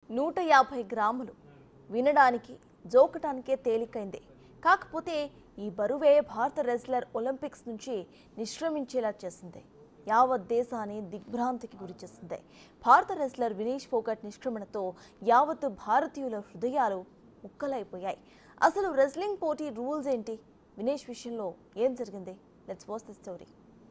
నూట యాభై గ్రాములు వినడానికి జోకటానికే తేలికైంది కాకపోతే ఈ బరువే భారత రెజ్లర్ ఒలింపిక్స్ నుంచి నిష్క్రమించేలా చేసింది యావత్ దేశాన్ని దిగ్భ్రాంతికి గురిచేసింది భారత రెజ్లర్ వినేష్ ఫోగట్ నిష్క్రమణతో యావత్ భారతీయుల హృదయాలు ముక్కలైపోయాయి అసలు రెజ్లింగ్ పోటీ రూల్స్ ఏంటి వినేష్ విషయంలో ఏం జరిగింది లెట్స్ వాచ్ ది స్టోరీ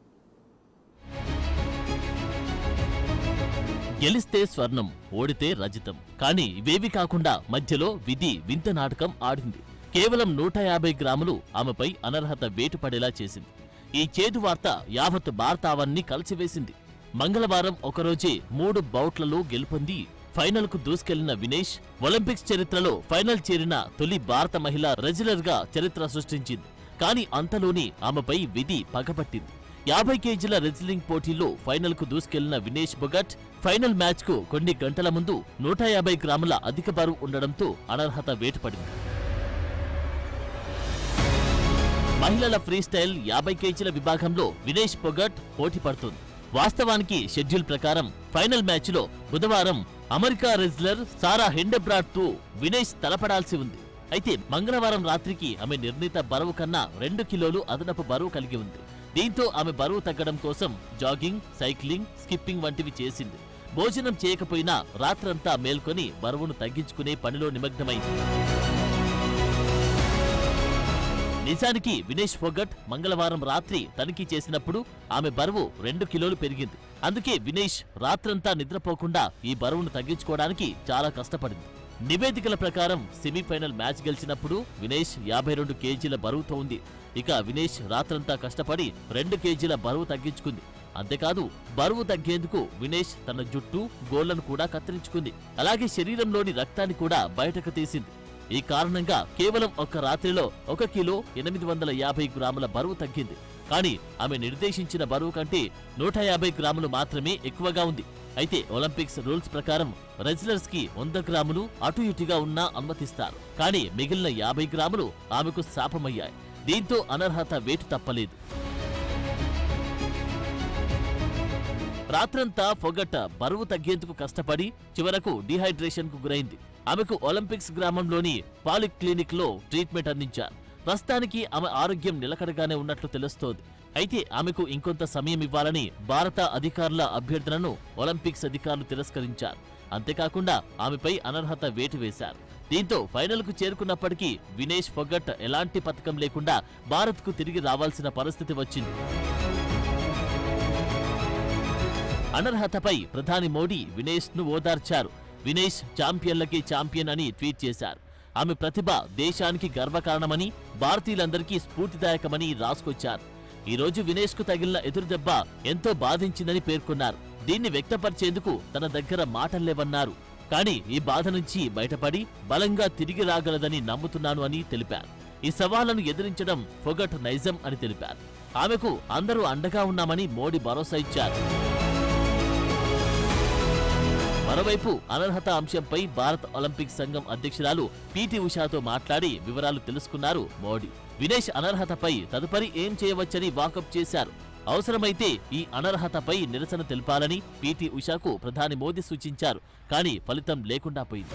గెలిస్తే స్వర్ణం ఓడితే రజితం కానీ ఇవేవి కాకుండా మధ్యలో విధి వింత నాటకం ఆడింది కేవలం నూట యాభై గ్రాములు ఆమెపై అనర్హత వేటు పడేలా చేసింది ఈ చేదు వార్త యావత్ భారతావన్ని కలిసివేసింది మంగళవారం ఒకరోజే మూడు బౌట్లలో గెలుపొంది ఫైనల్కు దూసుకెళ్లిన వినేష్ ఒలింపిక్స్ చరిత్రలో ఫైనల్ చేరిన తొలి భారత మహిళ రెజ్లర్గా చరిత్ర సృష్టించింది కానీ అంతలోని ఆమెపై విధి పగపట్టింది యాభై కేజీల రెజ్లింగ్ పోటీలో ఫైనల్ కు దూసుకెళ్లిన వినేష్ బొగట్ ఫైనల్ మ్యాచ్ కు కొన్ని గంటల ముందు నూట యాభై గ్రాముల అధిక బరువు ఉండడంతో అనర్హత వేటుపడింది మహిళల ఫ్రీస్టైల్ యాభై కేజీల విభాగంలో వినేష్ పొగట్ పోటీ పడుతుంది వాస్తవానికి షెడ్యూల్ ప్రకారం ఫైనల్ మ్యాచ్లో బుధవారం అమెరికా రెజ్లర్ సారా హెండెబ్రాట్ తో వినేష్ తలపడాల్సి ఉంది అయితే మంగళవారం రాత్రికి ఆమె నిర్ణీత బరువు కన్నా రెండు కిలోలు అదనపు బరువు కలిగి ఉంది దీంతో ఆమె బరువు తగ్గడం కోసం జాగింగ్ సైక్లింగ్ స్కిప్పింగ్ వంటివి చేసింది భోజనం చేయకపోయినా రాత్రంతా మేల్కొని బరువును తగ్గించుకునే పనిలో నిమగ్నమైంది నిజానికి వినేష్ ఫోగట్ మంగళవారం రాత్రి తనిఖీ చేసినప్పుడు ఆమె బరువు రెండు కిలోలు పెరిగింది అందుకే వినేష్ రాత్రంతా నిద్రపోకుండా ఈ బరువును తగ్గించుకోవడానికి చాలా కష్టపడింది నివేదికల ప్రకారం సెమీఫైనల్ మ్యాచ్ గెలిచినప్పుడు వినేష్ యాభై రెండు కేజీల బరువుతో ఉంది ఇక వినేష్ రాత్రంతా కష్టపడి రెండు కేజీల బరువు తగ్గించుకుంది అంతేకాదు బరువు తగ్గేందుకు వినేష్ తన జుట్టు గోళ్లను కూడా కత్తిరించుకుంది అలాగే శరీరంలోని రక్తాన్ని కూడా బయటకు తీసింది ఈ కారణంగా కేవలం ఒక్క రాత్రిలో ఒక కిలో ఎనిమిది వందల యాభై గ్రాముల బరువు తగ్గింది కానీ ఆమె నిర్దేశించిన బరువు కంటే నూట యాభై గ్రాములు మాత్రమే ఎక్కువగా ఉంది అయితే ఒలింపిక్స్ రూల్స్ ప్రకారం రెజ్లర్స్ కి వంద గ్రాములు అటు ఇటుగా ఉన్నా అనుమతిస్తారు కానీ మిగిలిన యాభై గ్రాములు ఆమెకు శాపమయ్యాయి దీంతో అనర్హత వేటు తప్పలేదు రాత్రంతా ఫొగట్ట బరువు తగ్గేందుకు కష్టపడి చివరకు డీహైడ్రేషన్ కు గురైంది ఆమెకు ఒలింపిక్స్ గ్రామంలోని పాలిక్లినిక్ లో ట్రీట్మెంట్ అందించారు ప్రస్తుతానికి ఆమె ఆరోగ్యం నిలకడగానే ఉన్నట్లు తెలుస్తోంది అయితే ఆమెకు ఇంకొంత సమయం ఇవ్వాలని భారత అధికారుల అభ్యర్థనను ఒలింపిక్స్ అధికారులు తిరస్కరించారు అంతేకాకుండా ఆమెపై అనర్హత వేటు వేశారు దీంతో ఫైనల్ కు చేరుకున్నప్పటికీ వినేష్ ఫొగట్ ఎలాంటి పథకం లేకుండా భారత్ కు తిరిగి రావాల్సిన పరిస్థితి వచ్చింది అనర్హతపై ప్రధాని మోడీ వినేష్ ను ఓదార్చారు వినేష్ ఛాంపియన్లకి ఛాంపియన్ అని ట్వీట్ చేశారు ఆమె ప్రతిభ దేశానికి గర్వకారణమని భారతీయులందరికీ స్ఫూర్తిదాయకమని రాసుకొచ్చారు ఈ రోజు వినేష్ కు తగిలిన ఎదురుదెబ్బ ఎంతో బాధించిందని పేర్కొన్నారు దీన్ని వ్యక్తపరిచేందుకు తన దగ్గర మాటల్లేవన్నారు కానీ ఈ బాధ నుంచి బయటపడి బలంగా తిరిగి రాగలదని నమ్ముతున్నాను అని తెలిపారు ఈ సవాళ్లను ఎదిరించడం ఫొగట్ నైజం అని తెలిపారు ఆమెకు అందరూ అండగా ఉన్నామని మోడీ భరోసా ఇచ్చారు మరోవైపు అనర్హత అంశంపై భారత్ ఒలింపిక్ సంఘం అధ్యక్షురాలు పీటీ ఉషాతో మాట్లాడి వివరాలు తెలుసుకున్నారు మోడీ వినేష్ అనర్హతపై తదుపరి ఏం చేయవచ్చని వాకప్ చేశారు అవసరమైతే ఈ అనర్హతపై నిరసన తెలపాలని పీటీ ఉషాకు ప్రధాని మోదీ సూచించారు కానీ ఫలితం లేకుండా పోయింది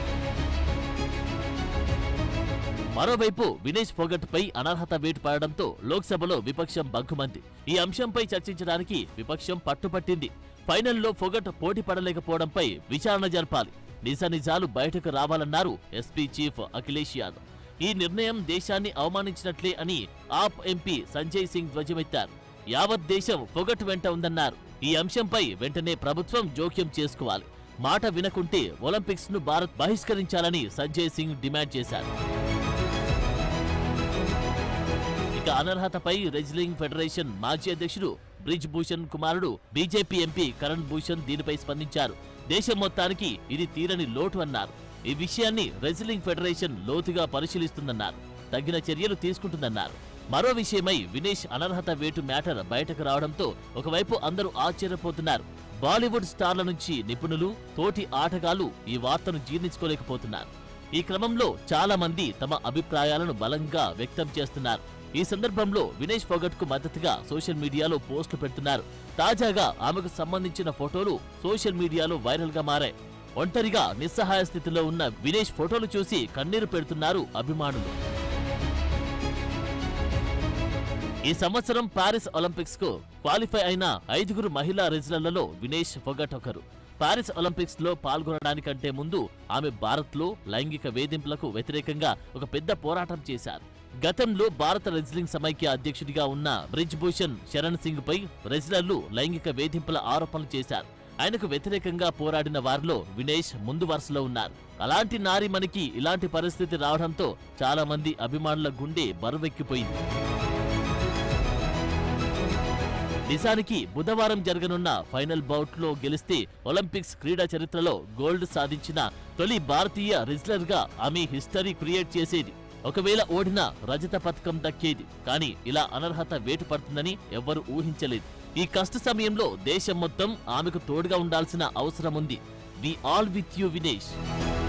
మరోవైపు వినేష్ ఫోగట్ పై అనర్హత వేటు పడడంతో లోక్సభలో విపక్షం బగ్గుమంది ఈ అంశంపై చర్చించడానికి విపక్షం పట్టుపట్టింది ఫైనల్లో ఫొగట్ పోటీ పడలేకపోవడంపై విచారణ జరపాలి నిజ నిజాలు బయటకు రావాలన్నారు ఎస్పీ చీఫ్ అఖిలేష్ యాదవ్ ఈ నిర్ణయం దేశాన్ని అవమానించినట్లే అని ఆప్ ఎంపీ సంజయ్ సింగ్ ధ్వజమెత్తారు యావత్ దేశం ఫొగట్ వెంట ఉందన్నారు ఈ అంశంపై వెంటనే ప్రభుత్వం జోక్యం చేసుకోవాలి మాట వినకుంటే ఒలింపిక్స్ ను భారత్ బహిష్కరించాలని సంజయ్ సింగ్ డిమాండ్ చేశారు ఇక అనర్హతపై రెజ్లింగ్ ఫెడరేషన్ మాజీ అధ్యక్షుడు బ్రిజ్ భూషణ్ కుమారుడు బీజేపీ ఎంపీ కరణ్ భూషణ్ దీనిపై స్పందించారు దేశం మొత్తానికి ఇది తీరని లోటు అన్నారు ఈ విషయాన్ని రెజ్లింగ్ ఫెడరేషన్ లోతుగా పరిశీలిస్తుందన్నారు తగిన చర్యలు తీసుకుంటుందన్నారు మరో విషయమై వినేష్ అనర్హత వేటు మ్యాటర్ బయటకు రావడంతో ఒకవైపు అందరూ ఆశ్చర్యపోతున్నారు బాలీవుడ్ స్టార్ల నుంచి నిపుణులు తోటి ఆటగాళ్లు ఈ వార్తను జీర్ణించుకోలేకపోతున్నారు ఈ క్రమంలో చాలా మంది తమ అభిప్రాయాలను బలంగా వ్యక్తం చేస్తున్నారు ఈ సందర్భంలో వినేష్ ఫోగట్ కు మద్దతుగా సోషల్ మీడియాలో పోస్టులు పెడుతున్నారు తాజాగా ఆమెకు సంబంధించిన ఫోటోలు సోషల్ మీడియాలో వైరల్ గా మారాయి ఒంటరిగా నిస్సహాయ స్థితిలో ఉన్న వినేష్ ఫోటోలు చూసి కన్నీరు పెడుతున్నారు అభిమానులు ఈ సంవత్సరం పారిస్ ఒలింపిక్స్ కు క్వాలిఫై అయిన ఐదుగురు మహిళా రెజ్లర్లలో వినేష్ ఫొగట్ ఒకరు పారిస్ ఒలింపిక్స్ లో పాల్గొనడానికంటే ముందు ఆమె భారత్ లో లైంగిక వేధింపులకు వ్యతిరేకంగా ఒక పెద్ద పోరాటం చేశారు గతంలో భారత రెజ్లింగ్ సమైక్య అధ్యక్షుడిగా ఉన్న బ్రిజ్ భూషణ్ శరణ్ సింగ్ పై రెజ్లర్లు లైంగిక వేధింపుల ఆరోపణలు చేశారు ఆయనకు వ్యతిరేకంగా పోరాడిన వారిలో వినేష్ ముందు వరుసలో ఉన్నారు అలాంటి నారిమణికి ఇలాంటి పరిస్థితి రావడంతో చాలా మంది అభిమానుల గుండె బరువెక్కిపోయింది నిజానికి బుధవారం జరగనున్న ఫైనల్ బౌట్ లో గెలిస్తే ఒలింపిక్స్ క్రీడా చరిత్రలో గోల్డ్ సాధించిన తొలి భారతీయ రిజ్లర్ గా ఆమె హిస్టరీ క్రియేట్ చేసేది ఒకవేళ ఓడినా రజత పథకం దక్కేది కానీ ఇలా అనర్హత వేటు పడుతుందని ఎవ్వరూ ఊహించలేదు ఈ కష్ట సమయంలో దేశం మొత్తం ఆమెకు తోడుగా ఉండాల్సిన అవసరం ఉంది we all with you Vinesh